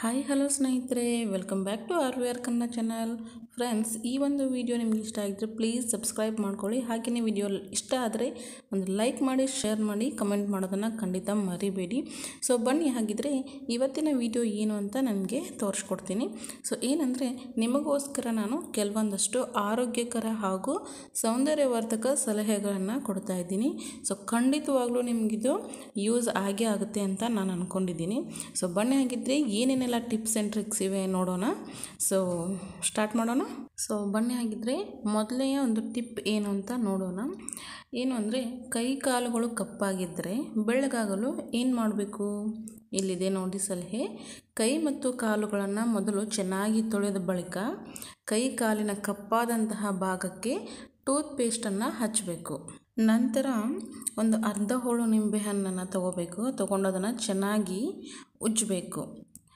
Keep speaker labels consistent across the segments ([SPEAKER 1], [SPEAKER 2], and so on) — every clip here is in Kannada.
[SPEAKER 1] ಹಾಯ್ ಹಲೋ ಸ್ನೇಹಿತರೆ welcome back to R V R Kannada channel friends ಈ ಒಂದು ವಿಡಿಯೋ ನಿಮ್ಗೆ ಇಷ್ಟ ಆಗಿದ್ರೆ ಪ್ಲೀಸ್ ಸಬ್ಸ್ಕ್ರೈಬ್ ಮಾಡ್ಕೊಳ್ಳಿ ಹಾಗೆಯೇ ವಿಡಿಯೋ ಇಷ್ಟ ಆದರೆ ಒಂದು ಲೈಕ್ ಮಾಡಿ ಶೇರ್ ಮಾಡಿ ಕಮೆಂಟ್ ಮಾಡೋದನ್ನು ಖಂಡಿತ ಮರಿಬೇಡಿ ಸೊ ಬನ್ನಿ ಹಾಗಿದ್ರೆ ಇವತ್ತಿನ ವಿಡಿಯೋ ಏನು ಅಂತ ನನಗೆ ತೋರಿಸ್ಕೊಡ್ತೀನಿ ಸೊ ಏನಂದರೆ ನಿಮಗೋಸ್ಕರ ನಾನು ಕೆಲವೊಂದಷ್ಟು ಆರೋಗ್ಯಕರ ಹಾಗೂ ಸೌಂದರ್ಯವರ್ಧಕ ಸಲಹೆಗಳನ್ನು ಕೊಡ್ತಾ ಇದ್ದೀನಿ ಸೊ ಖಂಡಿತವಾಗ್ಲೂ ನಿಮಗಿದು ಯೂಸ್ ಆಗೇ ಆಗುತ್ತೆ ಅಂತ ನಾನು ಅಂದ್ಕೊಂಡಿದ್ದೀನಿ ಸೊ ಬನ್ನಿ ಹಾಗಿದ್ರೆ ಏನೇನೆಲ್ಲ ಟಿಪ್ಸ್ ಆ್ಯಂಡ್ ಟ್ರಿಕ್ಸ್ ಇವೆ ನೋಡೋಣ ಸೊ ಸ್ಟಾರ್ಟ್ ಮಾಡೋಣ ಸೊ ಬನ್ನಿ ಹಾಗಿದ್ರೆ ಮೊದಲನೆಯ ಒಂದು ಟಿಪ್ ಏನು ಅಂತ ನೋಡೋಣ ಏನು ಅಂದರೆ ಕೈ ಕಾಲುಗಳು ಕಪ್ಪಾಗಿದ್ದರೆ ಬೆಳ್ಳಗಾಗಲು ಏನು ಮಾಡಬೇಕು ಇಲ್ಲಿದೆ ನೋಡಿ ಸಲಹೆ ಕೈ ಮತ್ತು ಕಾಲುಗಳನ್ನು ಮೊದಲು ಚೆನ್ನಾಗಿ ತೊಳೆದ ಬಳಿಕ ಕೈ ಕಾಲಿನ ಕಪ್ಪಾದಂತಹ ಭಾಗಕ್ಕೆ ಟೂತ್ ಪೇಸ್ಟನ್ನು ಹಚ್ಚಬೇಕು ನಂತರ ಒಂದು ಅರ್ಧ ಹೋಳು ನಿಂಬೆಹಣ್ಣನ್ನು ತಗೋಬೇಕು ತೊಗೊಂಡು ಅದನ್ನು ಚೆನ್ನಾಗಿ ಉಜ್ಜಬೇಕು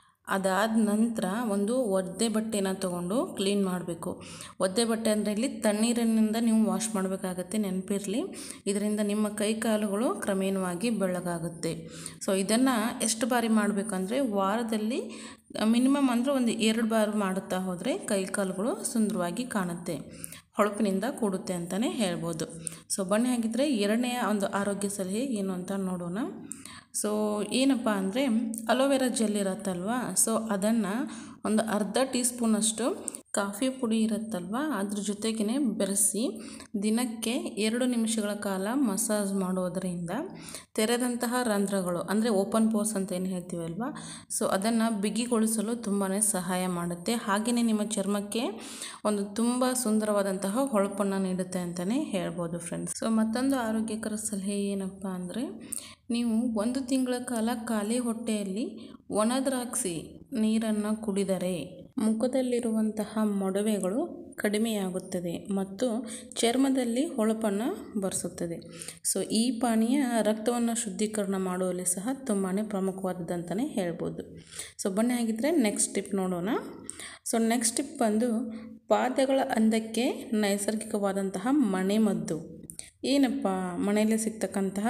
[SPEAKER 1] ಅದಾದ ನಂತರ ಒಂದು ಒದ್ದೆ ಬಟ್ಟೆನ ತೊಗೊಂಡು ಕ್ಲೀನ್ ಮಾಡಬೇಕು ಒದ್ದೆ ಬಟ್ಟೆ ಅಂದರೆ ಇಲ್ಲಿ ತಣ್ಣೀರಿನಿಂದ ನೀವು ವಾಶ್ ಮಾಡಬೇಕಾಗತ್ತೆ ನೆನಪಿರಲಿ ಇದರಿಂದ ನಿಮ್ಮ ಕೈ ಕಾಲುಗಳು ಕ್ರಮೇಣವಾಗಿ ಬೆಳ್ಳಗಾಗುತ್ತೆ ಸೊ ಇದನ್ನು ಎಷ್ಟು ಬಾರಿ ಮಾಡಬೇಕಂದ್ರೆ ವಾರದಲ್ಲಿ ಮಿನಿಮಮ್ ಅಂದರೆ ಒಂದು ಎರಡು ಬಾರಿ ಮಾಡುತ್ತಾ ಹೋದರೆ ಕೈ ಕಾಲುಗಳು ಸುಂದರವಾಗಿ ಕಾಣುತ್ತೆ ಹೊಳಪಿನಿಂದ ಕೂಡುತ್ತೆ ಅಂತಲೇ ಹೇಳ್ಬೋದು ಸೊ ಬನ್ನಿ ಹಾಗಿದ್ರೆ ಎರಡನೆಯ ಒಂದು ಆರೋಗ್ಯ ಸಲಹೆ ಏನು ಅಂತ ನೋಡೋಣ ಸೊ ಏನಪ್ಪ ಅಂದರೆ ಅಲೋವೆರಾ ಜೆಲ್ ಇರುತ್ತಲ್ವ ಸೊ ಅದನ್ನು ಒಂದು ಅರ್ಧ ಟೀ ಸ್ಪೂನಷ್ಟು ಕಾಫಿ ಪುಡಿ ಇರುತ್ತಲ್ವ ಅದ್ರ ಜೊತೆಗೇ ಬೆರೆಸಿ ದಿನಕ್ಕೆ ಎರಡು ನಿಮಿಷಗಳ ಕಾಲ ಮಸಾಜ್ ಮಾಡೋದರಿಂದ ತೆರೆದಂತಹ ರಂಧ್ರಗಳು ಅಂದರೆ ಓಪನ್ ಪೋರ್ಸ್ ಅಂತ ಏನು ಹೇಳ್ತೀವಲ್ವ ಸೊ ಅದನ್ನು ಬಿಗಿಗೊಳಿಸಲು ತುಂಬಾ ಸಹಾಯ ಮಾಡುತ್ತೆ ಹಾಗೆಯೇ ನಿಮ್ಮ ಚರ್ಮಕ್ಕೆ ಒಂದು ತುಂಬ ಸುಂದರವಾದಂತಹ ಹೊಳಪನ್ನು ನೀಡುತ್ತೆ ಅಂತಲೇ ಹೇಳ್ಬೋದು ಫ್ರೆಂಡ್ಸ್ ಸೊ ಮತ್ತೊಂದು ಆರೋಗ್ಯಕರ ಸಲಹೆ ಏನಪ್ಪ ಅಂದರೆ ನೀವು ಒಂದು ತಿಂಗಳ ಕಾಲ ಖಾಲಿ ಹೊಟ್ಟೆಯಲ್ಲಿ ಒಣ ದ್ರಾಕ್ಷಿ ನೀರನ್ನು ಕುಡಿದರೆ ಮುಖದಲ್ಲಿರುವಂತಹ ಮೊಡವೆಗಳು ಕಡಿಮೆಯಾಗುತ್ತದೆ ಮತ್ತು ಚರ್ಮದಲ್ಲಿ ಹೊಳಪನ್ನು ಬರೆಸುತ್ತದೆ ಸೊ ಈ ಪಾನೀಯ ರಕ್ತವನ್ನು ಶುದ್ಧೀಕರಣ ಮಾಡುವಲ್ಲಿ ಸಹ ತುಂಬಾ ಪ್ರಮುಖವಾದದ್ದಂತಲೇ ಹೇಳ್ಬೋದು ಸೊ ಬನ್ನಿ ಹಾಗಿದ್ರೆ ನೆಕ್ಸ್ಟ್ ಟಿಪ್ ನೋಡೋಣ ಸೊ ನೆಕ್ಸ್ಟ್ ಟಿಪ್ ಬಂದು ಪಾದಗಳ ಅಂದಕ್ಕೆ ನೈಸರ್ಗಿಕವಾದಂತಹ ಮನೆಮದ್ದು ಏನಪ್ಪ ಮನೆಯಲ್ಲೇ ಸಿಗ್ತಕ್ಕಂತಹ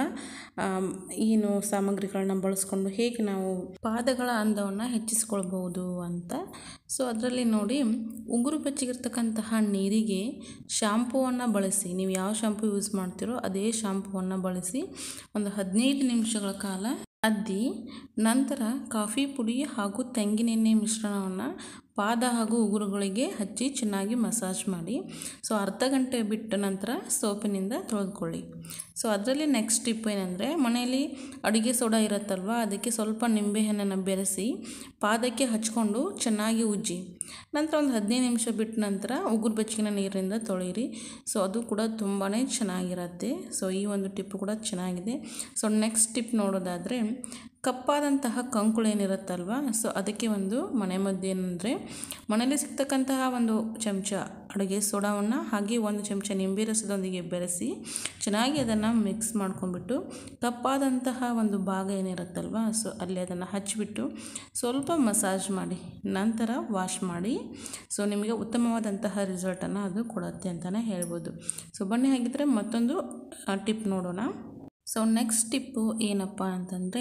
[SPEAKER 1] ಏನು ಸಾಮಗ್ರಿಗಳನ್ನ ಬಳಸ್ಕೊಂಡು ಹೇಗೆ ನಾವು ಪಾದಗಳ ಅಂದವನ್ನು ಹೆಚ್ಚಿಸ್ಕೊಳ್ಬೋದು ಅಂತ ಸೊ ಅದರಲ್ಲಿ ನೋಡಿ ಉಗುರು ಬೆಚ್ಚಗಿರ್ತಕ್ಕಂತಹ ನೀರಿಗೆ ಶಾಂಪೂವನ್ನು ಬಳಸಿ ನೀವು ಯಾವ ಶಾಂಪೂ ಯೂಸ್ ಮಾಡ್ತೀರೋ ಅದೇ ಶಾಂಪೂವನ್ನು ಬಳಸಿ ಒಂದು ಹದಿನೈದು ನಿಮಿಷಗಳ ಕಾಲ ಅದ್ದಿ ನಂತರ ಕಾಫಿ ಪುಡಿ ಹಾಗೂ ತೆಂಗಿನೆಣ್ಣೆ ಮಿಶ್ರಣವನ್ನು ಪಾದ ಹಾಗೂ ಉಗುರುಗಳಿಗೆ ಹಚ್ಚಿ ಚೆನ್ನಾಗಿ ಮಸಾಜ್ ಮಾಡಿ ಸೊ ಅರ್ಧ ಗಂಟೆ ಬಿಟ್ಟ ನಂತರ ಸೋಪಿನಿಂದ ತೊಳೆದುಕೊಳ್ಳಿ ಸೊ ಅದರಲ್ಲಿ ನೆಕ್ಸ್ಟ್ ಟಿಪ್ ಏನಂದರೆ ಮನೆಯಲ್ಲಿ ಅಡುಗೆ ಸೋಡಾ ಇರುತ್ತಲ್ವ ಅದಕ್ಕೆ ಸ್ವಲ್ಪ ನಿಂಬೆಹಣ್ಣನ್ನು ಬೆರೆಸಿ ಪಾದಕ್ಕೆ ಹಚ್ಕೊಂಡು ಚೆನ್ನಾಗಿ ಉಜ್ಜಿ ನಂತರ ಒಂದು ಹದಿನೈದು ನಿಮಿಷ ಬಿಟ್ಟ ನಂತರ ಉಗುರು ಬೆಚ್ಚಗಿನ ನೀರಿನಿಂದ ತೊಳೆಯಿರಿ ಸೊ ಅದು ಕೂಡ ತುಂಬಾ ಚೆನ್ನಾಗಿರುತ್ತೆ ಸೊ ಈ ಒಂದು ಟಿಪ್ ಕೂಡ ಚೆನ್ನಾಗಿದೆ ಸೊ ನೆಕ್ಸ್ಟ್ ಟಿಪ್ ನೋಡೋದಾದರೆ ಕಪ್ಪಾದಂತಹ ಕಂಕುಳು ಏನಿರುತ್ತಲ್ವ ಸೊ ಅದಕ್ಕೆ ಒಂದು ಮನೆಮದ್ದು ಏನಂದರೆ ಮನೇಲಿ ಸಿಗ್ತಕ್ಕಂತಹ ಒಂದು ಚಮಚ ಅಡುಗೆ ಸೋಡಾವನ್ನು ಹಾಗೆ ಒಂದು ಚಮಚ ನಿಂಬೆ ರಸದೊಂದಿಗೆ ಬೆರೆಸಿ ಚೆನ್ನಾಗಿ ಅದನ್ನು ಮಿಕ್ಸ್ ಮಾಡ್ಕೊಂಡ್ಬಿಟ್ಟು ಕಪ್ಪಾದಂತಹ ಒಂದು ಭಾಗ ಏನಿರುತ್ತಲ್ವ ಸೊ ಅಲ್ಲಿ ಅದನ್ನು ಹಚ್ಚಿಬಿಟ್ಟು ಸ್ವಲ್ಪ ಮಸಾಜ್ ಮಾಡಿ ನಂತರ ವಾಶ್ ಮಾಡಿ ಸೊ ನಿಮಗೆ ಉತ್ತಮವಾದಂತಹ ರಿಸಲ್ಟನ್ನು ಅದು ಕೊಡುತ್ತೆ ಅಂತಲೇ ಹೇಳ್ಬೋದು ಸೊ ಬನ್ನಿ ಹಾಗಿದ್ರೆ ಮತ್ತೊಂದು ಟಿಪ್ ನೋಡೋಣ ಸೊ ನೆಕ್ಸ್ಟ್ ಟಿಪ್ಪು ಏನಪ್ಪ ಅಂತಂದರೆ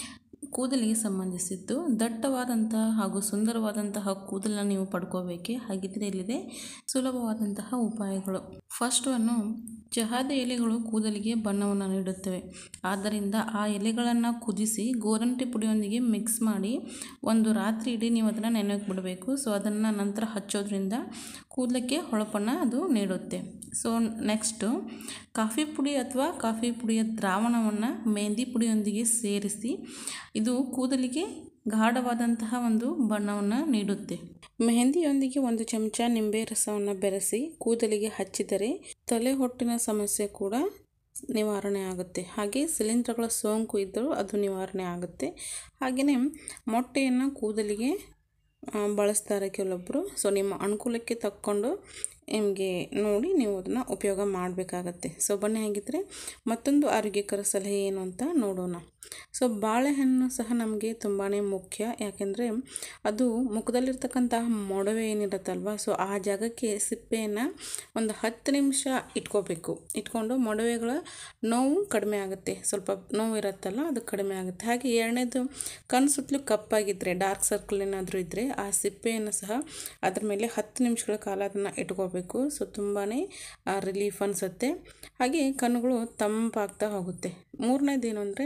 [SPEAKER 1] ಕೂದಲಿಗೆ ಸಂಬಂಧಿಸಿದ್ದು ದಟ್ಟವಾದಂತಹ ಹಾಗೂ ಸುಂದರವಾದಂತಹ ಕೂದಲನ್ನು ನೀವು ಪಡ್ಕೋಬೇಕೆ ಹಾಗಿದ್ರೆ ಇಲ್ಲಿದೆ ಸುಲಭವಾದಂತಹ ಉಪಾಯಗಳು ಫಸ್ಟ್ ಒನ್ನು ಚಹಾದ ಎಲೆಗಳು ಕೂದಲಿಗೆ ಬಣ್ಣವನ್ನು ನೀಡುತ್ತವೆ ಆದ್ದರಿಂದ ಆ ಎಲೆಗಳನ್ನು ಕುದಿಸಿ ಗೋರಂಟಿ ಪುಡಿಯೊಂದಿಗೆ ಮಿಕ್ಸ್ ಮಾಡಿ ಒಂದು ರಾತ್ರಿ ಇಡೀ ನೀವು ಅದನ್ನು ನೆನೆಯೋಕೆ ಬಿಡಬೇಕು ಸೊ ಅದನ್ನು ನಂತರ ಹಚ್ಚೋದ್ರಿಂದ ಕೂದಲಕ್ಕೆ ಹೊಳಪನ್ನು ಅದು ನೀಡುತ್ತೆ ಸೊ ನೆಕ್ಸ್ಟು ಕಾಫಿ ಪುಡಿ ಅಥವಾ ಕಾಫಿ ಪುಡಿಯ ದ್ರಾವಣವನ್ನು ಮೆಹಂದಿ ಪುಡಿಯೊಂದಿಗೆ ಸೇರಿಸಿ ಇದು ಕೂದಲಿಗೆ ಗಾಢವಾದಂತಹ ಒಂದು ಬಣ್ಣವನ್ನು ನೀಡುತ್ತೆ ಮೆಹಂದಿಯೊಂದಿಗೆ ಒಂದು ಚಮಚ ನಿಂಬೆ ರಸವನ್ನು ಬೆರೆಸಿ ಕೂದಲಿಗೆ ಹಚ್ಚಿದರೆ ತಲೆ ಹೊಟ್ಟಿನ ಸಮಸ್ಯೆ ಕೂಡ ನಿವಾರಣೆ ಆಗುತ್ತೆ ಹಾಗೆ ಶಿಲೀಂಧ್ರಗಳ ಸೋಂಕು ಇದ್ದರೂ ಅದು ನಿವಾರಣೆ ಆಗುತ್ತೆ ಹಾಗೆಯೇ ಮೊಟ್ಟೆಯನ್ನು ಕೂದಲಿಗೆ ಬಳಸ್ತಾರೆ ಕೆಲವೊಬ್ಬರು ಸೊ ನಿಮ್ಮ ಅನುಕೂಲಕ್ಕೆ ತಕ್ಕೊಂಡು ನಿಮಗೆ ನೋಡಿ ನೀವು ಅದನ್ನು ಉಪಯೋಗ ಮಾಡಬೇಕಾಗತ್ತೆ ಸೊ ಬನ್ನಿ ಹಾಗಿದ್ರೆ ಮತ್ತೊಂದು ಆರೋಗ್ಯಕರ ಸಲಹೆ ಏನು ಅಂತ ನೋಡೋಣ ಸೊ ಬಾಳೆಹಣ್ಣು ಸಹ ನಮಗೆ ತುಂಬಾ ಮುಖ್ಯ ಯಾಕೆಂದರೆ ಅದು ಮುಖದಲ್ಲಿರ್ತಕ್ಕಂತಹ ಮೊಡವೆ ಏನಿರುತ್ತಲ್ವ ಸೊ ಆ ಜಾಗಕ್ಕೆ ಸಿಪ್ಪೆಯನ್ನು ಒಂದು ಹತ್ತು ನಿಮಿಷ ಇಟ್ಕೋಬೇಕು ಇಟ್ಕೊಂಡು ಮೊಡವೆಗಳ ನೋವು ಕಡಿಮೆ ಆಗುತ್ತೆ ಸ್ವಲ್ಪ ನೋವು ಇರುತ್ತಲ್ಲ ಅದು ಕಡಿಮೆ ಆಗುತ್ತೆ ಹಾಗೆ ಎರಡನೇದು ಕಣ್ಣು ಸುತ್ತಲೂ ಕಪ್ಪಾಗಿದ್ದರೆ ಡಾರ್ಕ್ ಸರ್ಕಲ್ ಏನಾದರೂ ಇದ್ದರೆ ಆ ಸಿಪ್ಪೆಯನ್ನು ಸಹ ಅದ್ರ ಮೇಲೆ ಹತ್ತು ನಿಮಿಷಗಳ ಕಾಲ ಅದನ್ನು ಇಟ್ಕೋಬೇಕು ಸೊ ತುಂಬಾ ರಿಲೀಫ್ ಅನಿಸುತ್ತೆ ಹಾಗೆ ಕಣ್ಣುಗಳು ತಂಪಾಗ್ತಾ ಹೋಗುತ್ತೆ ಮೂರನೇದೇನು ಅಂದರೆ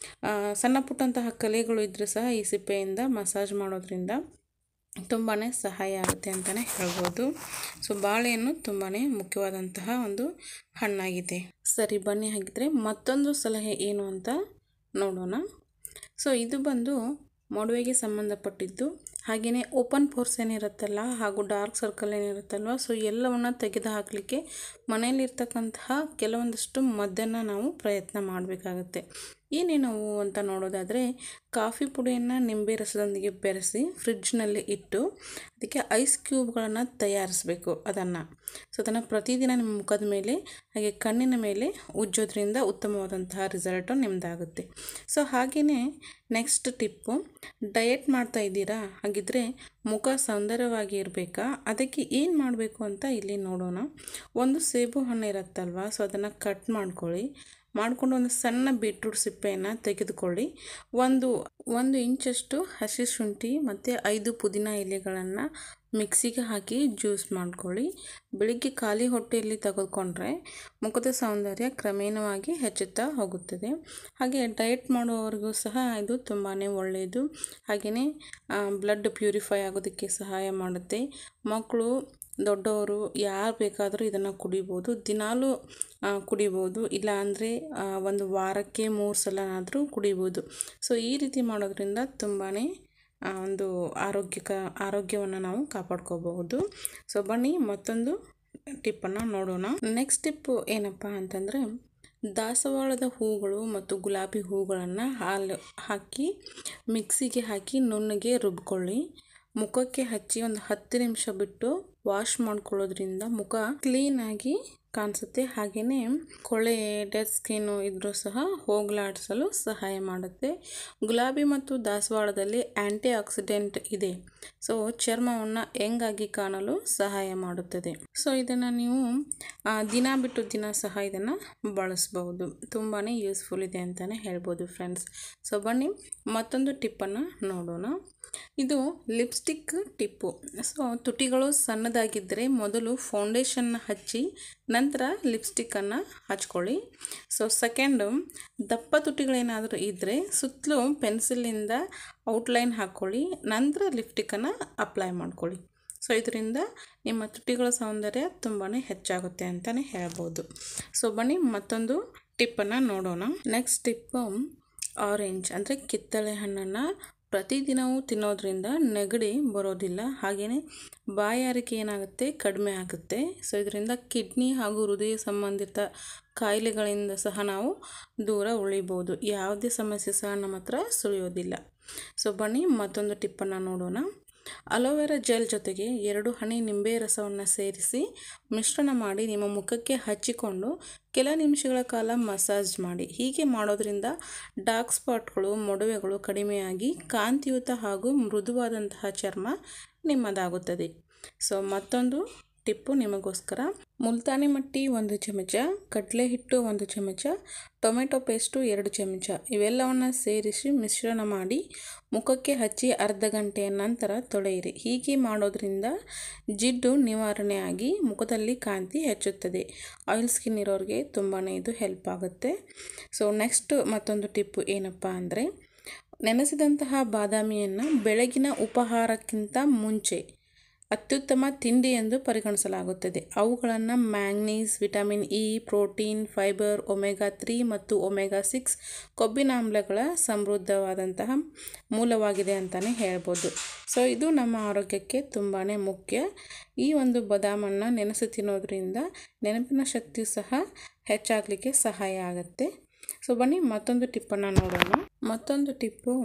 [SPEAKER 1] ಸಣ್ಣ ಪುಟ್ಟಂತಹ ಕಲೆಗಳು ಇದ್ದರೆ ಸಹ ಈ ಸಿಪ್ಪೆಯಿಂದ ಮಸಾಜ್ ಮಾಡೋದ್ರಿಂದ ತುಂಬಾ ಸಹಾಯ ಆಗುತ್ತೆ ಅಂತಲೇ ಹೇಳ್ಬೋದು ಸೊ ಬಾಳೆಹಣ್ಣು ತುಂಬಾ ಮುಖ್ಯವಾದಂತಹ ಒಂದು ಹಣ್ಣಾಗಿದೆ ಸರಿ ಬನ್ನಿ ಹಾಗಿದ್ರೆ ಮತ್ತೊಂದು ಸಲಹೆ ಏನು ಅಂತ ನೋಡೋಣ ಸೊ ಇದು ಬಂದು ಮೊಡವೆಗೆ ಸಂಬಂಧಪಟ್ಟಿದ್ದು ಹಾಗೆಯೇ ಓಪನ್ ಪೋರ್ಸ್ ಏನಿರುತ್ತಲ್ಲ ಹಾಗೂ ಡಾರ್ಕ್ ಸರ್ಕಲ್ ಏನಿರುತ್ತಲ್ವ ಸೊ ಎಲ್ಲವನ್ನು ತೆಗೆದು ಹಾಕಲಿಕ್ಕೆ ಮನೆಯಲ್ಲಿರ್ತಕ್ಕಂತಹ ಕೆಲವೊಂದಷ್ಟು ಮದ್ದನ್ನು ನಾವು ಪ್ರಯತ್ನ ಮಾಡಬೇಕಾಗತ್ತೆ ಏನೇನವು ಅಂತ ನೋಡೋದಾದರೆ ಕಾಫಿ ಪುಡಿಯನ್ನು ನಿಂಬೆ ರಸದೊಂದಿಗೆ ಬೆರೆಸಿ ಫ್ರಿಡ್ಜ್ನಲ್ಲಿ ಇಟ್ಟು ಅದಕ್ಕೆ ಐಸ್ ಕ್ಯೂಬ್ಗಳನ್ನು ತಯಾರಿಸಬೇಕು ಅದನ್ನು ಸೊ ಅದನ್ನು ಪ್ರತಿದಿನ ನಿಮ್ಮ ಮುಖದ ಮೇಲೆ ಹಾಗೆ ಕಣ್ಣಿನ ಮೇಲೆ ಉಜ್ಜೋದ್ರಿಂದ ಉತ್ತಮವಾದಂತಹ ರಿಸಲ್ಟು ನಿಮ್ಮದಾಗುತ್ತೆ ಸೊ ಹಾಗೆಯೇ ನೆಕ್ಸ್ಟ್ ಟಿಪ್ಪು ಡಯಟ್ ಮಾಡ್ತಾ ಇದ್ದೀರಾ ಹಾಗಿದ್ರೆ ಮುಖ ಸೌಂದರ್ಯವಾಗಿ ಇರಬೇಕಾ ಅದಕ್ಕೆ ಏನು ಮಾಡಬೇಕು ಅಂತ ಇಲ್ಲಿ ನೋಡೋಣ ಒಂದು ಸೇಬು ಹಣ್ಣು ಇರುತ್ತಲ್ವ ಸೊ ಅದನ್ನು ಕಟ್ ಮಾಡ್ಕೊಳ್ಳಿ ಮಾಡಿಕೊಂಡು ಒಂದು ಸಣ್ಣ ಬೀಟ್ರೂಟ್ ಸಿಪ್ಪೆಯನ್ನು ತೆಗೆದುಕೊಳ್ಳಿ ಒಂದು ಒಂದು ಇಂಚಷ್ಟು ಹಸಿ ಶುಂಠಿ ಮತ್ತು ಐದು ಪುದೀನ ಎಲೆಗಳನ್ನು ಮಿಕ್ಸಿಗೆ ಹಾಕಿ ಜ್ಯೂಸ್ ಮಾಡ್ಕೊಳ್ಳಿ ಬೆಳಿಗ್ಗೆ ಖಾಲಿ ಹೊಟ್ಟೆಯಲ್ಲಿ ತೆಗೆದುಕೊಂಡ್ರೆ ಮುಖದ ಸೌಂದರ್ಯ ಕ್ರಮೇಣವಾಗಿ ಹೆಚ್ಚುತ್ತಾ ಹೋಗುತ್ತದೆ ಹಾಗೆ ಡಯಟ್ ಮಾಡುವವರಿಗೂ ಸಹ ಇದು ತುಂಬಾ ಒಳ್ಳೆಯದು ಹಾಗೆಯೇ ಬ್ಲಡ್ ಪ್ಯೂರಿಫೈ ಆಗೋದಕ್ಕೆ ಸಹಾಯ ಮಾಡುತ್ತೆ ಮಕ್ಕಳು ದೊಡ್ಡವರು ಯಾರು ಬೇಕಾದರೂ ಇದನ್ನು ಕುಡಿಬೋದು ದಿನಾಲೂ ಕುಡಿಬೋದು ಇಲ್ಲ ಅಂದರೆ ಒಂದು ವಾರಕ್ಕೆ ಮೂರು ಸಲನಾದರೂ ಕುಡಿಬೋದು ಸೊ ಈ ರೀತಿ ಮಾಡೋದ್ರಿಂದ ತುಂಬಾ ಒಂದು ಆರೋಗ್ಯಕ ಆರೋಗ್ಯವನ್ನು ನಾವು ಕಾಪಾಡ್ಕೋಬಹುದು ಸೊ ಬನ್ನಿ ಮತ್ತೊಂದು ಟಿಪ್ಪನ್ನು ನೋಡೋಣ ನೆಕ್ಸ್ಟ್ ಟಿಪ್ಪು ಏನಪ್ಪ ಅಂತಂದರೆ ದಾಸವಾಳದ ಹೂಗಳು ಮತ್ತು ಗುಲಾಬಿ ಹೂಗಳನ್ನು ಹಾಲು ಹಾಕಿ ಮಿಕ್ಸಿಗೆ ಹಾಕಿ ನುಣ್ಣಗೆ ರುಬ್ಕೊಳ್ಳಿ ಮುಖಕ್ಕೆ ಹಚ್ಚಿ ಒಂದು ಹತ್ತು ನಿಮಿಷ ಬಿಟ್ಟು ವಾಶ್ ಮಾಡ್ಕೊಳ್ಳೋದ್ರಿಂದ ಮುಖ ಕ್ಲೀನಾಗಿ ಕಾಣಿಸುತ್ತೆ ಹಾಗೆಯೇ ಕೊಳೆ ಡೆಡ್ ಸ್ಕಿನ್ನು ಇದ್ರೂ ಸಹ ಹೋಗಲಾಡಿಸಲು ಸಹಾಯ ಮಾಡುತ್ತೆ ಗುಲಾಬಿ ಮತ್ತು ದಾಸವಾಳದಲ್ಲಿ ಆ್ಯಂಟಿ ಆಕ್ಸಿಡೆಂಟ್ ಇದೆ ಸೊ ಚರ್ಮವನ್ನು ಹೆಂಗಾಗಿ ಕಾಣಲು ಸಹಾಯ ಮಾಡುತ್ತದೆ ಸೊ ಇದನ್ನು ನೀವು ದಿನ ಬಿಟ್ಟು ದಿನ ಸಹ ಇದನ್ನು ಬಳಸ್ಬಹುದು ತುಂಬಾ ಯೂಸ್ಫುಲ್ ಇದೆ ಅಂತಲೇ ಹೇಳ್ಬೋದು ಫ್ರೆಂಡ್ಸ್ ಸೊ ಬನ್ನಿ ಮತ್ತೊಂದು ಟಿಪ್ಪನ್ನು ನೋಡೋಣ ಇದು ಲಿಪ್ಸ್ಟಿಕ್ ಟಿಪ್ಪು ಸೊ ತುಟಿಗಳು ಸಣ್ಣದಾಗಿದ್ದರೆ ಮೊದಲು ಫೌಂಡೇಶನ್ನ ಹಚ್ಚಿ ನಂತರ ಲಿಪ್ಸ್ಟಿಕ್ಕನ್ನು ಹಚ್ಕೊಳ್ಳಿ ಸೊ ಸೆಕೆಂಡು ದಪ್ಪ ತುಟಿಗಳೇನಾದರೂ ಇದ್ದರೆ ಸುತ್ತಲೂ ಪೆನ್ಸಿಲಿಂದ ಔಟ್ಲೈನ್ ಹಾಕ್ಕೊಳ್ಳಿ ನಂತರ ಲಿಪ್ಸ್ಟಿಕ್ಕನ್ನು ಅಪ್ಲೈ ಮಾಡ್ಕೊಳ್ಳಿ ಸೊ ಇದರಿಂದ ನಿಮ್ಮ ತುಟಿಗಳ ಸೌಂದರ್ಯ ತುಂಬಾ ಹೆಚ್ಚಾಗುತ್ತೆ ಅಂತಲೇ ಹೇಳ್ಬೋದು ಸೊ ಬನ್ನಿ ಮತ್ತೊಂದು ಟಿಪ್ಪನ್ನು ನೋಡೋಣ ನೆಕ್ಸ್ಟ್ ಟಿಪ್ಪು ಆರೆಂಜ್ ಅಂದರೆ ಕಿತ್ತಳೆ ಹಣ್ಣನ್ನು ಪ್ರತಿದಿನವೂ ತಿನ್ನೋದ್ರಿಂದ ನೆಗಡಿ ಬರೋದಿಲ್ಲ ಹಾಗೆಯೇ ಬಾಯಾರಿಕೆ ಏನಾಗುತ್ತೆ ಕಡಿಮೆ ಆಗುತ್ತೆ ಸೊ ಇದರಿಂದ ಕಿಡ್ನಿ ಹಾಗೂ ಹೃದಯ ಸಂಬಂಧಿತ ಕಾಯಿಲೆಗಳಿಂದ ಸಹ ನಾವು ದೂರ ಉಳಿಬೋದು ಯಾವುದೇ ಸಮಸ್ಯೆ ಸಹ ನಮ್ಮ ಹತ್ರ ಸುಳಿಯೋದಿಲ್ಲ ಸೊ ಬನ್ನಿ ಮತ್ತೊಂದು ಟಿಪ್ಪನ್ನು ನೋಡೋಣ ಅಲೋವೆರಾ ಜೆಲ್ ಜೊತೆಗೆ ಎರಡು ಹನಿ ನಿಂಬೆ ರಸವನ್ನು ಸೇರಿಸಿ ಮಿಶ್ರಣ ಮಾಡಿ ನಿಮ್ಮ ಮುಖಕ್ಕೆ ಹಚ್ಚಿಕೊಂಡು ಕೆಲ ನಿಮಿಷಗಳ ಕಾಲ ಮಸಾಜ್ ಮಾಡಿ ಹೀಗೆ ಮಾಡೋದ್ರಿಂದ ಡಾರ್ಕ್ ಸ್ಪಾಟ್ಗಳು ಮೊಡವೆಗಳು ಕಡಿಮೆಯಾಗಿ ಕಾಂತಿಯುತ ಹಾಗೂ ಮೃದುವಾದಂತಹ ಚರ್ಮ ನಿಮ್ಮದಾಗುತ್ತದೆ ಸೊ ಮತ್ತೊಂದು ಟಿಪ್ಪು ನಿಮಗೋಸ್ಕರ ಮುಲ್ತಾನಿ ಮಟ್ಟಿ ಒಂದು ಚಮಚ ಕಡಲೆ ಹಿಟ್ಟು ಒಂದು ಚಮಚ ಟೊಮೆಟೊ ಪೇಸ್ಟು ಎರಡು ಚಮಚ ಇವೆಲ್ಲವನ್ನು ಸೇರಿಸಿ ಮಿಶ್ರಣ ಮಾಡಿ ಮುಖಕ್ಕೆ ಹಚ್ಚಿ ಅರ್ಧ ಗಂಟೆಯ ನಂತರ ತೊಳೆಯಿರಿ ಹೀಗೆ ಮಾಡೋದ್ರಿಂದ ಜಿಡ್ಡು ನಿವಾರಣೆಯಾಗಿ ಮುಖದಲ್ಲಿ ಕಾಂತಿ ಹೆಚ್ಚುತ್ತದೆ ಆಯಿಲ್ ಸ್ಕಿನ್ ಇರೋರಿಗೆ ತುಂಬಾ ಇದು ಹೆಲ್ಪ್ ಆಗುತ್ತೆ ಸೊ ನೆಕ್ಸ್ಟ್ ಮತ್ತೊಂದು ಟಿಪ್ಪು ಏನಪ್ಪ ಅಂದರೆ ನೆನೆಸಿದಂತಹ ಬಾದಾಮಿಯನ್ನು ಬೆಳಗಿನ ಉಪಹಾರಕ್ಕಿಂತ ಮುಂಚೆ ಅತ್ಯುತ್ತಮ ತಿಂಡಿ ಎಂದು ಪರಿಗಣಿಸಲಾಗುತ್ತದೆ ಅವುಗಳನ್ನು manganese vitamin E protein fibre omega three ಮತ್ತು ಒಮೆಗಾ ಸಿಕ್ಸ್ ಕೊಬ್ಬಿನಾಮ್ಲಗಳ ಸಮೃದ್ಧವಾದಂತಹ ಮೂಲವಾಗಿದೆ ಅಂತಲೇ ಹೇಳ್ಬೋದು ಸೊ ಇದು ನಮ್ಮ ಆರೋಗ್ಯಕ್ಕೆ ತುಂಬಾ ಮುಖ್ಯ ಈ ಒಂದು ಬದಾಮನ್ನು ನೆನೆಸಿ ತಿನ್ನೋದ್ರಿಂದ ನೆನಪಿನ ಶಕ್ತಿ ಸಹ ಹೆಚ್ಚಾಗಲಿಕ್ಕೆ ಸಹಾಯ ಆಗುತ್ತೆ ಸೊ ಬನ್ನಿ ಮತ್ತೊಂದು ಟಿಪ್ಪನ್ನು ನೋಡೋಣ ಮತ್ತೊಂದು ಟಿಪ್ಪು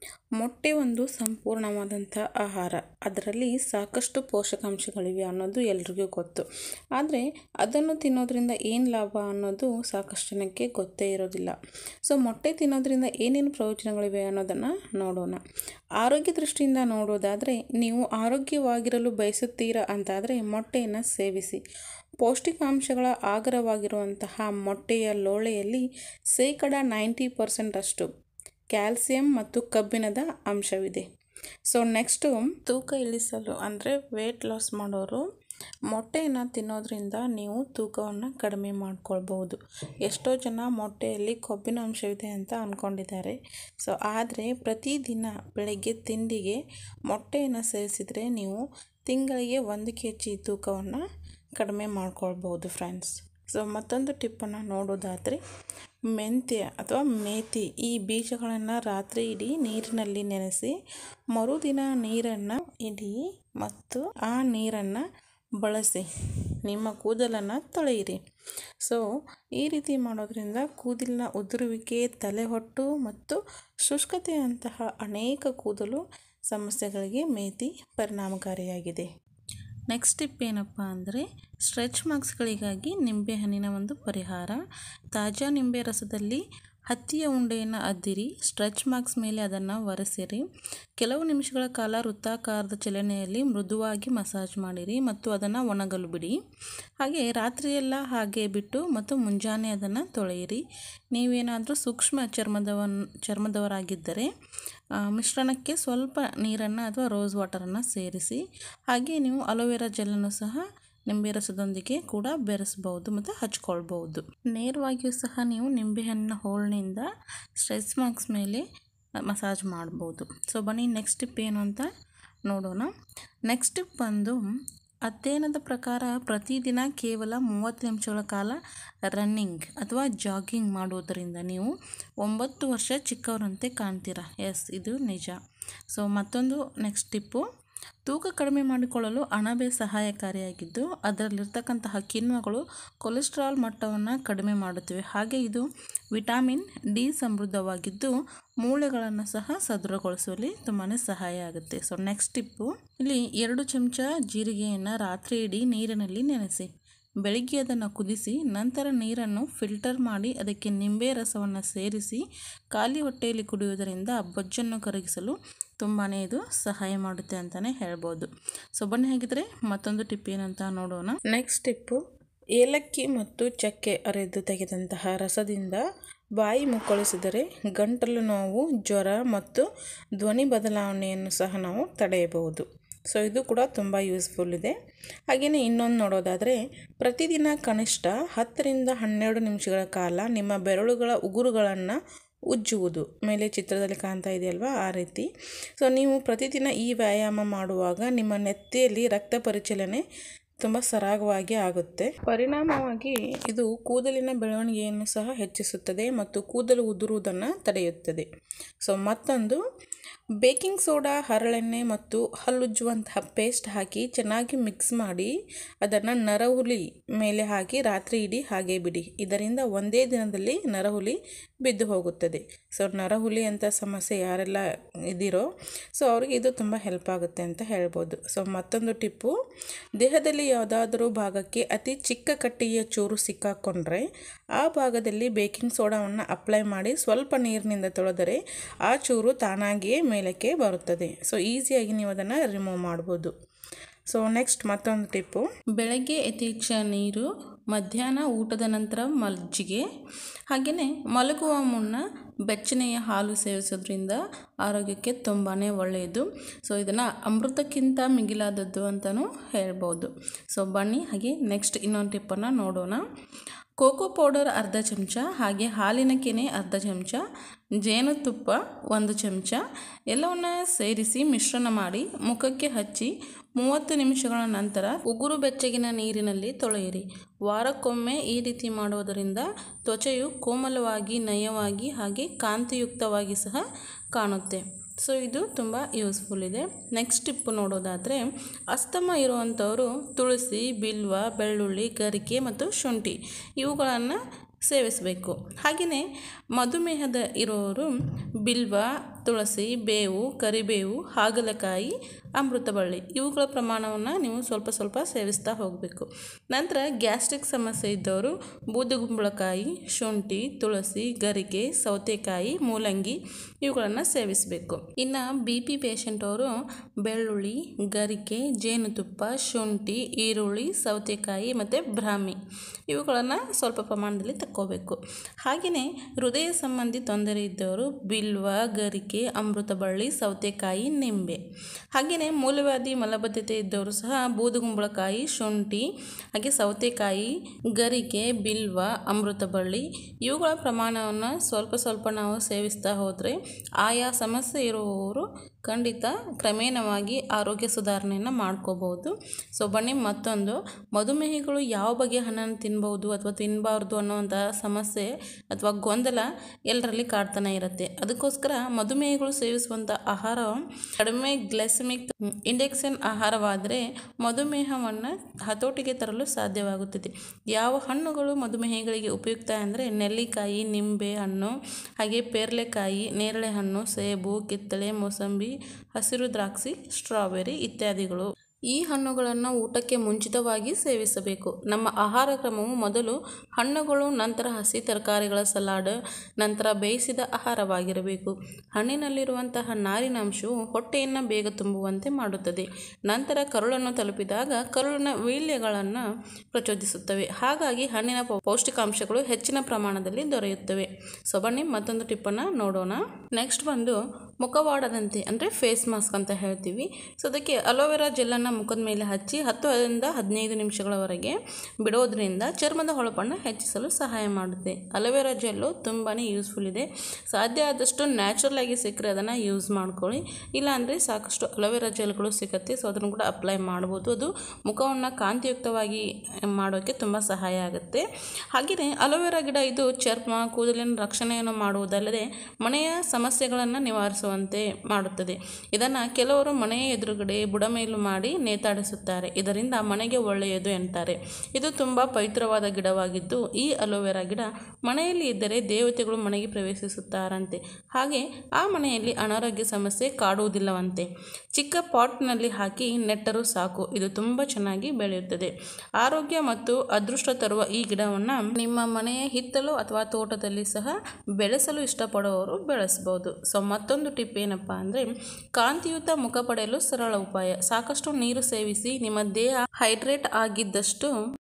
[SPEAKER 1] ಮೊಟ್ಟೆ ಒಂದು ಸಂಪೂರ್ಣವಾದಂಥ ಆಹಾರ ಅದರಲ್ಲಿ ಸಾಕಷ್ಟು ಪೋಷಕಾಂಶಗಳಿವೆ ಅನ್ನೋದು ಎಲ್ರಿಗೂ ಗೊತ್ತು ಆದರೆ ಅದನ್ನು ತಿನ್ನೋದ್ರಿಂದ ಏನು ಲಾಭ ಅನ್ನೋದು ಸಾಕಷ್ಟು ಜನಕ್ಕೆ ಗೊತ್ತೇ ಇರೋದಿಲ್ಲ ಸೊ ಮೊಟ್ಟೆ ತಿನ್ನೋದ್ರಿಂದ ಏನೇನು ಪ್ರಯೋಜನಗಳಿವೆ ಅನ್ನೋದನ್ನು ನೋಡೋಣ ಆರೋಗ್ಯ ದೃಷ್ಟಿಯಿಂದ ನೋಡೋದಾದರೆ ನೀವು ಆರೋಗ್ಯವಾಗಿರಲು ಬಯಸುತ್ತೀರಾ ಅಂತಾದರೆ ಮೊಟ್ಟೆಯನ್ನು ಸೇವಿಸಿ ಪೌಷ್ಟಿಕಾಂಶಗಳ ಆಗರವಾಗಿರುವಂತಹ ಮೊಟ್ಟೆಯ ಲೋಳೆಯಲ್ಲಿ ಶೇಕಡ ನೈಂಟಿ ಪರ್ಸೆಂಟಷ್ಟು ಕ್ಯಾಲ್ಸಿಯಂ ಮತ್ತು ಕಬ್ಬಿಣದ ಅಂಶವಿದೆ ಸೊ ನೆಕ್ಸ್ಟು ತೂಕ ಇಳಿಸಲು ಅಂದರೆ ವೇಟ್ ಲಾಸ್ ಮಾಡೋರು ಮೊಟ್ಟೆಯನ್ನು ತಿನ್ನೋದ್ರಿಂದ ನೀವು ತೂಕವನ್ನು ಕಡಿಮೆ ಮಾಡ್ಕೊಳ್ಬೋದು ಎಷ್ಟೋ ಜನ ಮೊಟ್ಟೆಯಲ್ಲಿ ಕೊಬ್ಬಿನ ಅಂಶವಿದೆ ಅಂತ ಅಂದ್ಕೊಂಡಿದ್ದಾರೆ ಸೊ ಆದರೆ ಪ್ರತಿದಿನ ಬೆಳಗ್ಗೆ ತಿಂಡಿಗೆ ಮೊಟ್ಟೆಯನ್ನು ಸೇವಿಸಿದರೆ ನೀವು ತಿಂಗಳಿಗೆ ಒಂದು ಕೆ ಜಿ ತೂಕವನ್ನು ಕಡಿಮೆ ಮಾಡ್ಕೊಳ್ಬೋದು ಫ್ರೆಂಡ್ಸ್ ಸೊ ಮತ್ತೊಂದು ಟಿಪ್ಪನ್ನು ನೋಡೋದಾದರೆ ಮೆಂತ್ಯ ಅಥವಾ ಮೇಥಿ ಈ ಬೀಜಗಳನ್ನು ರಾತ್ರಿ ಇಡೀ ನೀರಿನಲ್ಲಿ ನೆನೆಸಿ ಮರುದಿನ ನೀರನ್ನು ಇಡಿ ಮತ್ತು ಆ ನೀರನ್ನು ಬಳಸಿ ನಿಮ್ಮ ಕೂದಲನ್ನು ತೊಳೆಯಿರಿ ಸೊ ಈ ರೀತಿ ಮಾಡೋದ್ರಿಂದ ಕೂದಲಿನ ಉದುರುವಿಕೆ ತಲೆಹೊಟ್ಟು ಮತ್ತು ಶುಷ್ಕತೆಯಂತಹ ಅನೇಕ ಕೂದಲು ಸಮಸ್ಯೆಗಳಿಗೆ ಮೇಥಿ ಪರಿಣಾಮಕಾರಿಯಾಗಿದೆ ನೆಕ್ಸ್ಟ್ ಟಿಪ್ ಏನಪ್ಪ ಅಂದರೆ ಸ್ಟ್ರೆಚ್ ಮಾರ್ಕ್ಸ್ಗಳಿಗಾಗಿ ನಿಂಬೆಹಣ್ಣಿನ ಒಂದು ಪರಿಹಾರ ತಾಜಾ ನಿಂಬೆ ರಸದಲ್ಲಿ ಹತ್ತಿಯ ಉಂಡೆಯನ್ನು ಅದ್ದಿರಿ ಸ್ಟ್ರೆಚ್ ಮಾರ್ಕ್ಸ್ ಮೇಲೆ ಅದನ್ನು ಒರೆಸಿರಿ ಕೆಲವು ನಿಮಿಷಗಳ ಕಾಲ ವೃತ್ತಾಕಾರದ ಚಲನೆಯಲ್ಲಿ ಮೃದುವಾಗಿ ಮಸಾಜ್ ಮಾಡಿರಿ ಮತ್ತು ಅದನ್ನು ಒಣಗಲು ಬಿಡಿ ಹಾಗೆ ರಾತ್ರಿಯೆಲ್ಲ ಹಾಗೆ ಬಿಟ್ಟು ಮತ್ತು ಮುಂಜಾನೆ ಅದನ್ನು ತೊಳೆಯಿರಿ ನೀವೇನಾದರೂ ಸೂಕ್ಷ್ಮ ಚರ್ಮದವನ್ ಚರ್ಮದವರಾಗಿದ್ದರೆ ಮಿಶ್ರಣಕ್ಕೆ ಸ್ವಲ್ಪ ನೀರನ್ನು ಅಥವಾ ರೋಸ್ ವಾಟರನ್ನು ಸೇರಿಸಿ ಹಾಗೆ ನೀವು ಅಲೋವೆರಾ ಜೆಲ್ಲನ್ನು ಸಹ ನಿಂಬೆ ರಸದೊಂದಿಗೆ ಕೂಡ ಬೆರೆಸ್ಬೋದು ಮತ್ತು ಹಚ್ಕೊಳ್ಬೋದು ನೇರವಾಗಿಯೂ ಸಹ ನೀವು ನಿಂಬೆಹಣ್ಣಿನ ಹೋಳಿನಿಂದ ಸ್ಟ್ರೆಸ್ ಮಾರ್ಕ್ಸ್ ಮೇಲೆ ಮಸಾಜ್ ಮಾಡ್ಬೋದು ಸೊ ಬನ್ನಿ ನೆಕ್ಸ್ಟ್ ಟಿಪ್ ಏನು ಅಂತ ನೋಡೋಣ ನೆಕ್ಸ್ಟ್ ಟಿಪ್ ಬಂದು ಅಧ್ಯಯನದ ಪ್ರಕಾರ ಪ್ರತಿದಿನ ಕೇವಲ ಮೂವತ್ತು ನಿಮಿಷಗಳ ಕಾಲ ರನ್ನಿಂಗ್ ಅಥವಾ ಜಾಗಿಂಗ್ ಮಾಡುವುದರಿಂದ ನೀವು ಒಂಬತ್ತು ವರ್ಷ ಚಿಕ್ಕವರಂತೆ ಕಾಣ್ತೀರಾ ಎಸ್ ಇದು ನಿಜ ಸೊ ಮತ್ತೊಂದು ನೆಕ್ಸ್ಟ್ ಟಿಪ್ಪು ತೂಕ ಕಡಿಮೆ ಮಾಡಿಕೊಳ್ಳಲು ಅಣಬೆ ಸಹಾಯಕಾರಿಯಾಗಿದ್ದು ಅದರಲ್ಲಿರ್ತಕ್ಕಂತಹ ಕಿಣ್ವಗಳು ಕೊಲೆಸ್ಟ್ರಾಲ್ ಮಟ್ಟವನ್ನು ಕಡಿಮೆ ಮಾಡುತ್ತವೆ ಹಾಗೆ ಇದು ವಿಟಾಮಿನ್ ಡಿ ಸಮೃದ್ಧವಾಗಿದ್ದು ಮೂಳೆಗಳನ್ನು ಸಹ ಸದೃಢಗೊಳಿಸುವಲ್ಲಿ ತುಂಬಾ ಸಹಾಯ ಆಗುತ್ತೆ ಸೊ ನೆಕ್ಸ್ಟ್ ಟಿಪ್ಪು ಇಲ್ಲಿ ಎರಡು ಚಮಚ ಜೀರಿಗೆಯನ್ನು ರಾತ್ರಿ ಇಡೀ ನೀರಿನಲ್ಲಿ ನೆನೆಸಿ ಬೆಳಿಗ್ಗೆ ಅದನ್ನು ಕುದಿಸಿ ನಂತರ ನೀರನ್ನು ಫಿಲ್ಟರ್ ಮಾಡಿ ಅದಕ್ಕೆ ನಿಂಬೆ ರಸವನ್ನು ಸೇರಿಸಿ ಖಾಲಿ ಹೊಟ್ಟೆಯಲ್ಲಿ ಕುಡಿಯುವುದರಿಂದ ಬೊಜ್ಜನ್ನು ಕರಗಿಸಲು ತುಂಬಾ ಇದು ಸಹಾಯ ಮಾಡುತ್ತೆ ಅಂತಲೇ ಹೇಳ್ಬೋದು ಸೊ ಬನ್ನಿ ಹಾಗಿದ್ರೆ ಮತ್ತೊಂದು ಟಿಪ್ ಏನಂತ ನೋಡೋಣ ನೆಕ್ಸ್ಟ್ ಟಿಪ್ಪು ಏಲಕ್ಕಿ ಮತ್ತು ಚಕ್ಕೆ ಅರೆದು ತೆಗೆದಂತಹ ರಸದಿಂದ ಬಾಯಿ ಮುಕ್ಕಳಿಸಿದರೆ ಗಂಟಲು ನೋವು ಜ್ವರ ಮತ್ತು ಧ್ವನಿ ಬದಲಾವಣೆಯನ್ನು ಸಹ ನಾವು ತಡೆಯಬಹುದು ಸೊ ಇದು ಕೂಡ ತುಂಬ ಯೂಸ್ಫುಲ್ ಇದೆ ಹಾಗೆಯೇ ಇನ್ನೊಂದು ನೋಡೋದಾದರೆ ಪ್ರತಿದಿನ ಕನಿಷ್ಠ ಹತ್ತರಿಂದ ಹನ್ನೆರಡು ನಿಮಿಷಗಳ ಕಾಲ ನಿಮ್ಮ ಬೆರಳುಗಳ ಉಗುರುಗಳನ್ನು ಉಜ್ಜುವುದು ಮೇಲೆ ಚಿತ್ರದಲ್ಲಿ ಕಾಣ್ತಾ ಇದೆಯಲ್ವಾ ಆ ರೀತಿ ಸೊ ನೀವು ಪ್ರತಿದಿನ ಈ ವ್ಯಾಯಾಮ ಮಾಡುವಾಗ ನಿಮ್ಮ ನೆತ್ತಿಯಲ್ಲಿ ರಕ್ತ ಪರಿಚಲನೆ ತುಂಬ ಸರಾಗವಾಗಿ ಆಗುತ್ತೆ ಪರಿಣಾಮವಾಗಿ ಇದು ಕೂದಲಿನ ಬೆಳವಣಿಗೆಯನ್ನು ಸಹ ಹೆಚ್ಚಿಸುತ್ತದೆ ಮತ್ತು ಕೂದಲು ಉದುರುವುದನ್ನು ತಡೆಯುತ್ತದೆ ಸೊ ಮತ್ತೊಂದು ಬೇಕಿಂಗ್ ಸೋಡಾ ಹರಳೆಣ್ಣೆ ಮತ್ತು ಹಲ್ಲುಜ್ಜುವಂತಹ ಪೇಸ್ಟ್ ಹಾಕಿ ಚೆನ್ನಾಗಿ ಮಿಕ್ಸ್ ಮಾಡಿ ಅದನ್ನು ನರಹುಲಿ ಮೇಲೆ ಹಾಕಿ ರಾತ್ರಿ ಇಡೀ ಹಾಗೆ ಬಿಡಿ ಇದರಿಂದ ಒಂದೇ ದಿನದಲ್ಲಿ ನರಹುಲಿ ಬಿದ್ದು ಹೋಗುತ್ತದೆ ಸೊ ನರಹುಲಿ ಅಂತ ಸಮಸ್ಯೆ ಯಾರೆಲ್ಲ ಇದ್ದೀರೋ ಸೊ ಅವ್ರಿಗೆ ಇದು ತುಂಬ ಹೆಲ್ಪ್ ಆಗುತ್ತೆ ಅಂತ ಹೇಳ್ಬೋದು ಸೊ ಮತ್ತೊಂದು ಟಿಪ್ಪು ದೇಹದಲ್ಲಿ ಯಾವುದಾದ್ರೂ ಭಾಗಕ್ಕೆ ಅತಿ ಚಿಕ್ಕ ಕಟ್ಟಿಗೆಯ ಚೂರು ಸಿಕ್ಕಾಕೊಂಡ್ರೆ ಆ ಭಾಗದಲ್ಲಿ ಬೇಕಿಂಗ್ ಸೋಡಾವನ್ನು ಅಪ್ಲೈ ಮಾಡಿ ಸ್ವಲ್ಪ ನೀರಿನಿಂದ ತೊಳೆದರೆ ಆ ಚೂರು ತಾನಾಗಿಯೇ ಮೇಲಕ್ಕೆ ಬರುತ್ತದೆ ಸೊ ಈಸಿಯಾಗಿ ನೀವು ಅದನ್ನು ರಿಮೂವ್ ಮಾಡ್ಬೋದು ಸೊ ನೆಕ್ಸ್ಟ್ ಮತ್ತೊಂದು ಟಿಪ್ಪು ಬೆಳಗ್ಗೆ ಯಥೇಚ್ಛ ನೀರು ಮಧ್ಯಾಹ್ನ ಊಟದ ನಂತರ ಮಜ್ಜಿಗೆ ಹಾಗೆಯೇ ಮಲಗುವ ಮುನ್ನ ಬೆಚ್ಚನೆಯ ಹಾಲು ಸೇವಿಸೋದ್ರಿಂದ ಆರೋಗ್ಯಕ್ಕೆ ತುಂಬಾ ಒಳ್ಳೆಯದು ಸೊ ಇದನ್ನು ಅಮೃತಕ್ಕಿಂತ ಮಿಗಿಲಾದದ್ದು ಅಂತಲೂ ಹೇಳ್ಬೋದು ಸೊ ಬನ್ನಿ ಹಾಗೆ ನೆಕ್ಸ್ಟ್ ಇನ್ನೊಂದು ಟಿಪ್ಪನ್ನು ನೋಡೋಣ ಕೋಕೋ ಪೌಡರ್ ಅರ್ಧ ಚಮಚ ಹಾಗೆ ಹಾಲಿನ ಕೆನೆ ಅರ್ಧ ಚಮಚ ಜೇನುತುಪ್ಪ ಒಂದು ಚಮಚ ಎಲ್ಲವನ್ನ ಸೇರಿಸಿ ಮಿಶ್ರಣ ಮಾಡಿ ಮುಖಕ್ಕೆ ಹಚ್ಚಿ ಮೂವತ್ತು ನಿಮಿಷಗಳ ನಂತರ ಉಗುರು ಬೆಚ್ಚಗಿನ ನೀರಿನಲ್ಲಿ ತೊಳೆಯಿರಿ ವಾರಕ್ಕೊಮ್ಮೆ ಈ ರೀತಿ ಮಾಡುವುದರಿಂದ ತ್ವಚೆಯು ಕೋಮಲವಾಗಿ ನಯವಾಗಿ ಹಾಗೆ ಕಾಂತಿಯುಕ್ತವಾಗಿ ಸಹ ಕಾಣುತ್ತೆ ಸೊ ಇದು ತುಂಬ ಯೂಸ್ಫುಲ್ ಇದೆ ನೆಕ್ಸ್ಟ್ ಟಿಪ್ಪು ನೋಡೋದಾದರೆ ಅಸ್ತಮ ಇರುವಂಥವರು ತುಳಸಿ ಬಿಲ್ವ ಬೆಳ್ಳುಳ್ಳಿ ಗರಿಕೆ ಮತ್ತು ಶುಂಠಿ ಇವುಗಳನ್ನು ಸೇವಿಸಬೇಕು ಹಾಗೆಯೇ ಮಧುಮೇಹದ ಇರೋರು ಬಿಲ್ವ ತುಳಸಿ ಬೇವು ಕರಿಬೇವು ಹಾಗಲಕಾಯಿ ಅಮೃತಬಳ್ಳಿ ಇವುಗಳ ಪ್ರಮಾಣವನ್ನು ನೀವು ಸ್ವಲ್ಪ ಸ್ವಲ್ಪ ಸೇವಿಸ್ತಾ ಹೋಗಬೇಕು ನಂತರ ಗ್ಯಾಸ್ಟ್ರಿಕ್ ಸಮಸ್ಯೆ ಇದ್ದವರು ಬೂದುಗುಂಬಳಕಾಯಿ ಶುಂಠಿ ತುಳಸಿ ಗರಿಕೆ ಸೌತೆಕಾಯಿ ಮೂಲಂಗಿ ಇವುಗಳನ್ನು ಸೇವಿಸಬೇಕು ಇನ್ನು ಬಿ ಪಿ ಪೇಷಂಟ್ ಅವರು ಬೆಳ್ಳುಳ್ಳಿ ಗರಿಕೆ ಜೇನುತುಪ್ಪ ಶುಂಠಿ ಈರುಳ್ಳಿ ಸೌತೆಕಾಯಿ ಮತ್ತು ಬ್ರಾಹ್ಮಿ ಇವುಗಳನ್ನು ಸ್ವಲ್ಪ ಪ್ರಮಾಣದಲ್ಲಿ ತಕ್ಕೋಬೇಕು ಹಾಗೆಯೇ ಹೃದಯ ಸಂಬಂಧಿ ತೊಂದರೆ ಇದ್ದವರು ಬಿಲ್ವ ಗರಿಕೆ ಅಮೃತಬಳ್ಳಿ ಸೌತೆಕಾಯಿ ನಿಂಬೆ ಹಾಗೆಯೇ ಮೂಲವ್ಯಾಧಿ ಮಲಬದ್ಧತೆ ಇದ್ದವರು ಸಹ ಬೂದುಗುಂಬಳಕಾಯಿ ಶುಂಠಿ ಹಾಗೆ ಸೌತೆಕಾಯಿ ಗರಿಕೆ ಬಿಲ್ವ ಅಮೃತಬಳ್ಳಿ ಇವುಗಳ ಪ್ರಮಾಣವನ್ನು ಸ್ವಲ್ಪ ಸ್ವಲ್ಪ ನಾವು ಸೇವಿಸ್ತಾ ಹೋದರೆ ಆಯಾ ಸಮಸ್ಯೆ ಇರುವವರು ಖಂಡಿತ ಕ್ರಮೇಣವಾಗಿ ಆರೋಗ್ಯ ಸುಧಾರಣೆಯನ್ನು ಮಾಡ್ಕೋಬೋದು ಸೊ ಬನ್ನಿ ಮತ್ತೊಂದು ಮಧುಮೇಹಿಗಳು ಯಾವ ಬಗೆಯ ಹಣ್ಣನ್ನು ತಿನ್ಬೋದು ಅಥವಾ ತಿನ್ನಬಾರ್ದು ಅನ್ನುವಂಥ ಸಮಸ್ಯೆ ಅಥವಾ ಗೊಂದಲ ಎಲ್ಲರಲ್ಲಿ ಕಾಡ್ತಾನೆ ಇರುತ್ತೆ ಅದಕ್ಕೋಸ್ಕರ ಮಧುಮೇಹಿಗಳು ಸೇವಿಸುವಂಥ ಆಹಾರ ಕಡಿಮೆ ಗ್ಲೈಸಮಿಕ್ ಇಂಡೆಕ್ಸನ್ ಆಹಾರವಾದರೆ ಮಧುಮೇಹವನ್ನು ಹತೋಟಿಗೆ ತರಲು ಸಾಧ್ಯವಾಗುತ್ತದೆ ಯಾವ ಹಣ್ಣುಗಳು ಮಧುಮೇಹಿಗಳಿಗೆ ಉಪಯುಕ್ತ ಅಂದರೆ ನೆಲ್ಲಿಕಾಯಿ ನಿಂಬೆ ಹಣ್ಣು ಹಾಗೆ ಪೇರ್ಲೆಕಾಯಿ ನೇರಳೆ ಹಣ್ಣು ಸೇಬು ಕಿತ್ತಳೆ ಮೋಸಂಬಿ ಹಸಿರು ದ್ರಾಕ್ಷಿ ಸ್ಟ್ರಾಬೆರಿ ಇತ್ಯಾದಿಗಳು ಈ ಹಣ್ಣುಗಳನ್ನು ಊಟಕ್ಕೆ ಮುಂಚಿತವಾಗಿ ಸೇವಿಸಬೇಕು ನಮ್ಮ ಆಹಾರ ಕ್ರಮವು ಮೊದಲು ಹಣ್ಣುಗಳು ನಂತರ ಹಸಿ ತರಕಾರಿಗಳ ಸಲಾಡ್ ನಂತರ ಬೇಯಿಸಿದ ಆಹಾರವಾಗಿರಬೇಕು ಹಣ್ಣಿನಲ್ಲಿರುವಂತಹ ನಾರಿನಾಂಶವು ಹೊಟ್ಟೆಯನ್ನು ಬೇಗ ತುಂಬುವಂತೆ ಮಾಡುತ್ತದೆ ನಂತರ ಕರುಳನ್ನು ತಲುಪಿದಾಗ ಕರುಳಿನ ವೀಳ್ಯಗಳನ್ನು ಪ್ರಚೋದಿಸುತ್ತವೆ ಹಾಗಾಗಿ ಹಣ್ಣಿನ ಪೌಷ್ಟಿಕಾಂಶಗಳು ಹೆಚ್ಚಿನ ಪ್ರಮಾಣದಲ್ಲಿ ದೊರೆಯುತ್ತವೆ ಸೊ ಬನ್ನಿ ಮತ್ತೊಂದು ಟಿಪ್ಪನ್ನು ನೋಡೋಣ ನೆಕ್ಸ್ಟ್ ಬಂದು ಮುಖವಾಡದಂತೆ ಅಂದರೆ ಫೇಸ್ ಮಾಸ್ಕ್ ಅಂತ ಹೇಳ್ತೀವಿ ಸೊ ಅದಕ್ಕೆ ಅಲೋವೆರಾ ಜೆಲ್ಲನ್ನು ಮುಖದ ಮೇಲೆ ಹಚ್ಚಿ ಹತ್ತರಿಂದ ಹದಿನೈದು ನಿಮಿಷಗಳವರೆಗೆ ಬಿಡೋದ್ರಿಂದ ಚರ್ಮದ ಹೊಳಪನ್ನು ಹೆಚ್ಚಿಸಲು ಸಹಾಯ ಮಾಡುತ್ತೆ ಅಲೋವೆರಾ ಜೆಲ್ಲು ತುಂಬಾ ಯೂಸ್ಫುಲ್ ಇದೆ ಸಾಧ್ಯ ಆದಷ್ಟು ನ್ಯಾಚುರಲ್ ಆಗಿ ಸಿಕ್ಕರೆ ಅದನ್ನು ಯೂಸ್ ಮಾಡ್ಕೊಳ್ಳಿ ಇಲ್ಲಾಂದರೆ ಸಾಕಷ್ಟು ಅಲೋವೆರಾ ಜೆಲ್ಗಳು ಸಿಗುತ್ತೆ ಸೊ ಅದನ್ನು ಕೂಡ ಅಪ್ಲೈ ಮಾಡ್ಬೋದು ಅದು ಮುಖವನ್ನು ಕಾಂತಿಯುಕ್ತವಾಗಿ ಮಾಡೋಕ್ಕೆ ತುಂಬ ಸಹಾಯ ಆಗುತ್ತೆ ಹಾಗೆಯೇ ಅಲೋವೆರಾ ಗಿಡ ಇದು ಚರ್ಮ ಕೂದಲಿನ ರಕ್ಷಣೆಯನ್ನು ಮಾಡುವುದಲ್ಲದೆ ಮನೆಯ ಸಮಸ್ಯೆಗಳನ್ನು ನಿವಾರಿಸುವಂತೆ ಮಾಡುತ್ತದೆ ಇದನ್ನು ಕೆಲವರು ಮನೆಯ ಎದುರುಗಡೆ ಬುಡಮೇಲು ಮಾಡಿ ನೇತಾಡಿಸುತ್ತಾರೆ ಇದರಿಂದ ಮನೆಗೆ ಒಳ್ಳೆಯದು ಎಂತಾರೆ ಇದು ತುಂಬ ಪವಿತ್ರವಾದ ಗಿಡವಾಗಿದ್ದು ಈ ಅಲೋವೆರಾ ಗಿಡ ಮನೆಯಲ್ಲಿ ಇದ್ದರೆ ದೇವತೆಗಳು ಮನೆಗೆ ಪ್ರವೇಶಿಸುತ್ತಾರಂತೆ ಹಾಗೆ ಆ ಮನೆಯಲ್ಲಿ ಅನಾರೋಗ್ಯ ಸಮಸ್ಯೆ ಕಾಡುವುದಿಲ್ಲವಂತೆ ಚಿಕ್ಕ ಪಾಟ್ನಲ್ಲಿ ಹಾಕಿ ನೆಟ್ಟರೂ ಸಾಕು ಇದು ತುಂಬ ಚೆನ್ನಾಗಿ ಬೆಳೆಯುತ್ತದೆ ಆರೋಗ್ಯ ಮತ್ತು ಅದೃಷ್ಟ ತರುವ ಈ ಗಿಡವನ್ನು ನಿಮ್ಮ ಮನೆಯ ಹಿತ್ತಲು ಅಥವಾ ತೋಟದಲ್ಲಿ ಸಹ ಬೆಳೆಸಲು ಇಷ್ಟಪಡುವವರು ಬೆಳೆಸ್ಬೋದು ಸೊ ಮತ್ತೊಂದು ಟಿಪ್ ಏನಪ್ಪ ಅಂದರೆ ಕಾಂತಿಯುತ ಮುಖ ಪಡೆಯಲು ಸರಳ ಉಪಾಯ ಸಾಕಷ್ಟು ನೀರು ಸೇವಿಸಿ ನಿಮ್ಮ ದೇಹ ಹೈಡ್ರೇಟ್ ಆಗಿದ್ದಷ್ಟು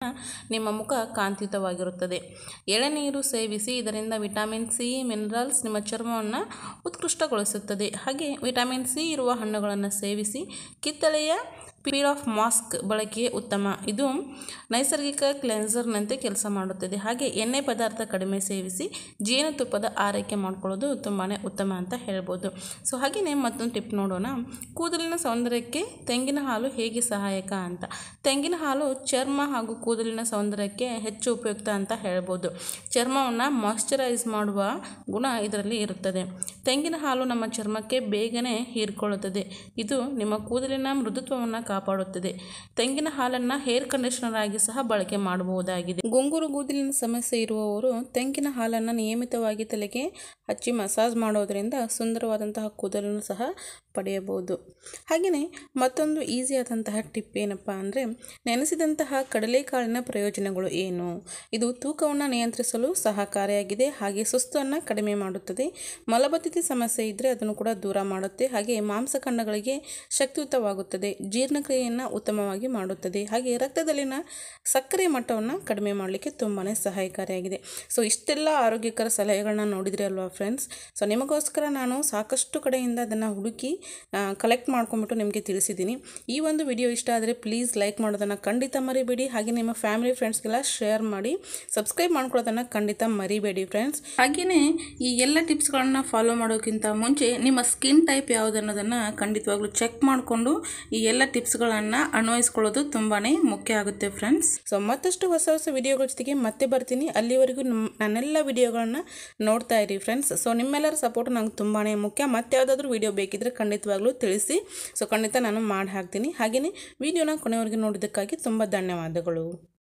[SPEAKER 1] ನಿಮ್ಮ ಮುಖ ಕಾಂತಿಯುತವಾಗಿರುತ್ತದೆ ಎಳೆನೀರು ಸೇವಿಸಿ ಇದರಿಂದ ವಿಟಮಿನ್ ಸಿ ಮಿನರಲ್ಸ್ ನಿಮ್ಮ ಚರ್ಮವನ್ನು ಉತ್ಕೃಷ್ಟಗೊಳಿಸುತ್ತದೆ ಹಾಗೆ ವಿಟಮಿನ್ ಸಿ ಇರುವ ಹಣ್ಣುಗಳನ್ನು ಸೇವಿಸಿ ಕಿತ್ತಳೆಯ ಪೀಲ್ ಆಫ್ ಮಾಸ್ಕ್ ಬಳಕೆ ಉತ್ತಮ ಇದು ನೈಸರ್ಗಿಕ ಕ್ಲೆನ್ಸರ್ನಂತೆ ಕೆಲಸ ಮಾಡುತ್ತದೆ ಹಾಗೆ ಎಣ್ಣೆ ಪದಾರ್ಥ ಕಡಿಮೆ ಸೇವಿಸಿ ಜೇನುತುಪ್ಪದ ಆರೈಕೆ ಮಾಡ್ಕೊಳ್ಳೋದು ತುಂಬಾ ಉತ್ತಮ ಅಂತ ಹೇಳ್ಬೋದು ಸೊ ಹಾಗೆಯೇ ಮತ್ತೊಂದು ಟಿಪ್ ನೋಡೋಣ ಕೂದಲಿನ ಸೌಂದರ್ಯಕ್ಕೆ ತೆಂಗಿನ ಹಾಲು ಹೇಗೆ ಸಹಾಯಕ ಅಂತ ತೆಂಗಿನ ಹಾಲು ಚರ್ಮ ಹಾಗೂ ಕೂದಲಿನ ಸೌಂದರ್ಯಕ್ಕೆ ಹೆಚ್ಚು ಉಪಯುಕ್ತ ಅಂತ ಹೇಳ್ಬೋದು ಚರ್ಮವನ್ನು ಮಾಯ್ಶ್ಚರೈಸ್ ಮಾಡುವ ಗುಣ ಇದರಲ್ಲಿ ಇರುತ್ತದೆ ತೆಂಗಿನ ಹಾಲು ನಮ್ಮ ಚರ್ಮಕ್ಕೆ ಬೇಗನೆ ಹೀರಿಕೊಳ್ಳುತ್ತದೆ ಇದು ನಿಮ್ಮ ಕೂದಲಿನ ಮೃದುತ್ವವನ್ನು ಕಾಪಾಡುತ್ತದೆ ತೆಂಗಿನ ಹಾಲನ್ನು ಹೇರ್ ಕಂಡೀಷನರ್ ಆಗಿ ಸಹ ಬಳಕೆ ಮಾಡಬಹುದಾಗಿದೆ ಗುಂಗುರು ಕೂದಲಿನ ಸಮಸ್ಯೆ ಇರುವವರು ತೆಂಗಿನ ಹಾಲನ್ನು ನಿಯಮಿತವಾಗಿ ತಲೆಗೆ ಹಚ್ಚಿ ಮಸಾಜ್ ಮಾಡೋದರಿಂದ ಸುಂದರವಾದಂತಹ ಕೂದಲನ್ನು ಸಹ ಪಡೆಯಬಹುದು ಹಾಗೆಯೇ ಮತ್ತೊಂದು ಈಸಿ ಆದಂತಹ ಟಿಪ್ ಏನಪ್ಪ ಅಂದರೆ ನೆನೆಸಿದಂತಹ ಕಡಲೆಕಾಳಿನ ಪ್ರಯೋಜನಗಳು ಏನು ಇದು ತೂಕವನ್ನು ನಿಯಂತ್ರಿಸಲು ಸಹಕಾರಿಯಾಗಿದೆ ಹಾಗೆ ಸುಸ್ತನ್ನು ಕಡಿಮೆ ಮಾಡುತ್ತದೆ ಮಲಬದ್ಧತೆ ಸಮಸ್ಯೆ ಇದ್ದರೆ ಅದನ್ನು ಕೂಡ ದೂರ ಮಾಡುತ್ತೆ ಹಾಗೆ ಮಾಂಸಖಂಡಗಳಿಗೆ ಶಕ್ತಿಯುತವಾಗುತ್ತದೆ ಜೀರ್ಣಕ್ರಿಯೆಯನ್ನು ಉತ್ತಮವಾಗಿ ಮಾಡುತ್ತದೆ ಹಾಗೆ ರಕ್ತದಲ್ಲಿನ ಸಕ್ಕರೆ ಮಟ್ಟವನ್ನು ಕಡಿಮೆ ಮಾಡಲಿಕ್ಕೆ ತುಂಬಾ ಸಹಾಯಕಾರಿಯಾಗಿದೆ ಸೊ ಇಷ್ಟೆಲ್ಲ ಆರೋಗ್ಯಕರ ಸಲಹೆಗಳನ್ನ ನೋಡಿದ್ರಿ ಅಲ್ವಾ ಫ್ರೆಂಡ್ಸ್ ಸೊ ನಿಮಗೋಸ್ಕರ ನಾನು ಸಾಕಷ್ಟು ಕಡೆಯಿಂದ ಅದನ್ನು ಹುಡುಕಿ ಕಲೆಕ್ಟ್ ಮಾಡ್ಕೊಂಬಿಟ್ಟು ನಿಮಗೆ ತಿಳಿಸಿದ್ದೀನಿ ಈ ಒಂದು ವಿಡಿಯೋ ಇಷ್ಟ ಆದರೆ ಪ್ಲೀಸ್ ಲೈಕ್ ಮಾಡೋದನ್ನು ಖಂಡಿತ ಮರಿಬೇಡಿ ಹಾಗೆ ನಿಮ್ಮ ಫ್ಯಾಮಿಲಿ ಫ್ರೆಂಡ್ಸ್ಗೆಲ್ಲ ಶೇರ್ ಮಾಡಿ ಸಬ್ಸ್ಕ್ರೈಬ್ ಮಾಡ್ಕೊಳ್ಳೋದನ್ನು ಖಂಡಿತ ಮರಿಬೇಡಿ ಫ್ರೆಂಡ್ಸ್ ಹಾಗೆಯೇ ಈ ಎಲ್ಲ ಟಿಪ್ಸ್ಗಳನ್ನ ಫಾಲೋ ಮಾಡೋಕ್ಕಿಂತ ಮುಂಚೆ ನಿಮ್ಮ ಸ್ಕಿನ್ ಟೈಪ್ ಯಾವುದು ಅನ್ನೋದನ್ನು ಖಂಡಿತವಾಗ್ಲೂ ಚೆಕ್ ಮಾಡಿಕೊಂಡು ಈ ಎಲ್ಲ ಟಿಪ್ಸ್ಗಳನ್ನು ಅನ್ವಯಿಸ್ಕೊಳ್ಳೋದು ತುಂಬಾ ಮುಖ್ಯ ಆಗುತ್ತೆ ಫ್ರೆಂಡ್ಸ್ ಸೊ ಮತ್ತಷ್ಟು ಹೊಸ ಹೊಸ ವಿಡಿಯೋಗಳ ಜೊತೆಗೆ ಮತ್ತೆ ಬರ್ತೀನಿ ಅಲ್ಲಿವರೆಗೂ ನಮ್ಮ ನನ್ನೆಲ್ಲ ವಿಡಿಯೋಗಳನ್ನ ನೋಡ್ತಾ ಇರಿ ಫ್ರೆಂಡ್ಸ್ ಸೊ ನಿಮ್ಮೆಲ್ಲರ ಸಪೋರ್ಟ್ ನಂಗೆ ತುಂಬಾ ಮುಖ್ಯ ಮತ್ತೆ ಯಾವುದಾದ್ರೂ ವಿಡಿಯೋ ಬೇಕಿದ್ರೆ ಖಂಡಿತವಾಗ್ಲೂ ತಿಳಿಸಿ ಸೊ ಖಂಡಿತ ನಾನು ಮಾಡಿ ಹಾಕ್ತೀನಿ ಹಾಗೆಯೇ ವಿಡಿಯೋನ ಕೊನೆವರೆಗೂ ನೋಡಿದ್ದಕ್ಕಾಗಿ ತುಂಬ ಧನ್ಯವಾದಗಳು